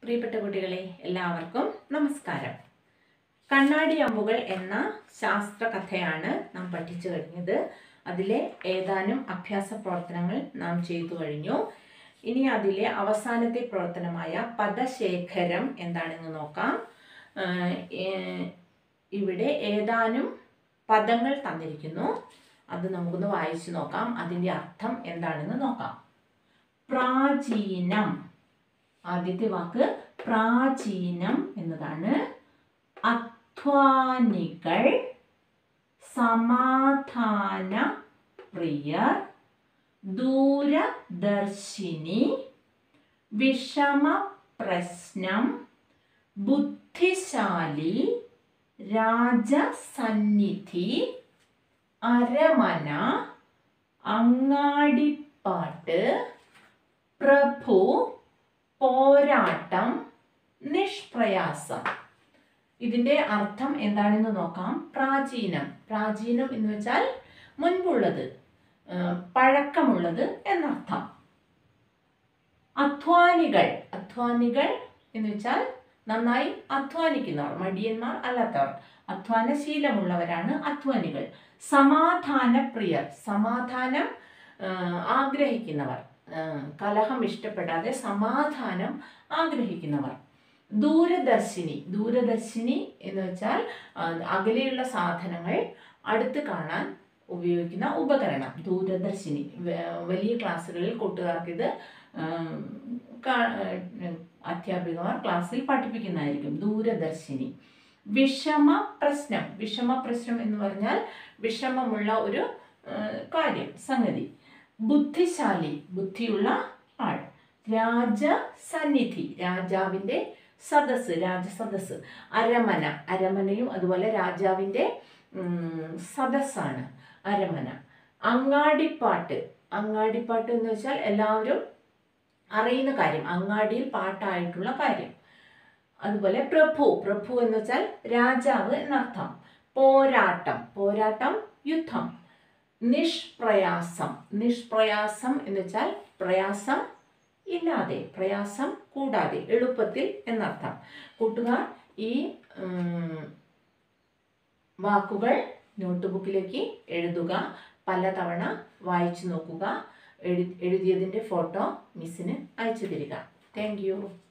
പ്രിയപ്പെട്ട കുട്ടികളെ എല്ലാവർക്കും നമസ്കാരം കണ്ണാടി അമ്പുകൾ എന്ന ശാസ്ത്ര കഥയാണ് നാം പഠിച്ചു കഴിഞ്ഞത് അതിലെ ഏതാനും അഭ്യാസ പ്രവർത്തനങ്ങൾ നാം ചെയ്തു കഴിഞ്ഞു ഇനി അതിലെ അവസാനത്തെ പ്രവർത്തനമായ പദശേഖരം എന്താണെന്ന് നോക്കാം ആഹ് ഏ- ഇവിടെ ഏതാനും പദങ്ങൾ തന്നിരിക്കുന്നു അത് നമുക്കൊന്ന് വായിച്ചു നോക്കാം അതിൻ്റെ അർത്ഥം എന്താണെന്ന് നോക്കാം പ്രാചീനം ആദ്യത്തെ വാക്ക് പ്രാചീനം എന്നതാണ് അധ്വാനികൾ സമാധാന പ്രിയർ ദൂരദർശിനി വിഷമ പ്രശ്നം ബുദ്ധിശാലി രാജസന്നിധി അരമന അങ്ങാടിപ്പാട്ട് പ്രഭു പോരാട്ടം നിഷ്പ്രയാസം ഇതിന്റെ അർത്ഥം എന്താണെന്ന് നോക്കാം പ്രാചീനം പ്രാചീനം എന്ന് വെച്ചാൽ മുൻപുള്ളത് ആ, പഴക്കമുള്ളത് എന്നർത്ഥം അധ്വാനികൾ അധ്വാനികൾ എന്ന് വെച്ചാൽ നന്നായി അധ്വാനിക്കുന്നവർ മടിയന്മാർ അല്ലാത്തവർ അധ്വാനശീലമുള്ളവരാണ് അധ്വാനികൾ സമാധാന പ്രിയർ സമാധാനം ആ, ആഗ്രഹിക്കുന്നവർ ആ, കലഹം ഇഷ്ടപ്പെടാതെ സമാധാനം ആഗ്രഹിക്കുന്നവർ ദൂരദർശിനി ദൂരദർശിനി എന്ന് വെച്ചാൽ ആ, അകലെയുള്ള സാധനങ്ങൾ അടുത്ത് കാണാൻ ഉപയോഗിക്കുന്ന ഉപകരണം ദൂരദർശിനി വ- വലിയ ക്ലാസ്സുകളിൽ കൂട്ടുകാർക്ക് ഇത് ആം, കാ- ഏഹ് അധ്യാപികമാർ ക്ലാസ്സിൽ പഠിപ്പിക്കുന്നതായിരിക്കും ദൂരദർശിനി വിഷമ പ്രശ്നം വിഷമ പ്രശ്നം എന്ന് പറഞ്ഞാൽ വിഷമമുള്ള ഒരു ഏഹ്, കാര്യം സംഗതി ബുദ്ധിശാലി ബുദ്ധിയുള്ള ആൾ രാജസന്നിധി രാജാവിൻ്റെ സദസ്സ് രാജസദസ്സ് അരമന അരമനയും അതുപോലെ രാജാവിൻ്റെ ഉം, സദസ്സാണ് അരമന അങ്ങാടിപ്പാട്ട് അങ്ങാടിപ്പാട്ട് എന്ന് വെച്ചാൽ എല്ലാവരും അറിയുന്ന കാര്യം അങ്ങാടിയിൽ പാട്ടായിട്ടുള്ള കാര്യം അതുപോലെ പ്രഭു പ്രഭു എന്ന് വെച്ചാൽ രാജാവ് എന്നർത്ഥം പോരാട്ടം പോരാട്ടം യുദ്ധം നിഷ്പ്രയാസം നിഷ്പ്രയാസം എന്ന് വെച്ചാൽ പ്രയാസം ഇല്ലാതെ പ്രയാസം കൂടാതെ എളുപ്പത്തിൽ എന്നർത്ഥം കൂട്ടുകാർ ഈ ഉം, വാക്കുകൾ നോട്ട് ബുക്കിലേക്ക് എഴുതുക പലതവണ വായിച്ചു നോക്കുക എഴു എഴുതിയതിൻ്റെ ഫോട്ടോ മിസ്സിന് അയച്ചു തരിക താങ്ക് യു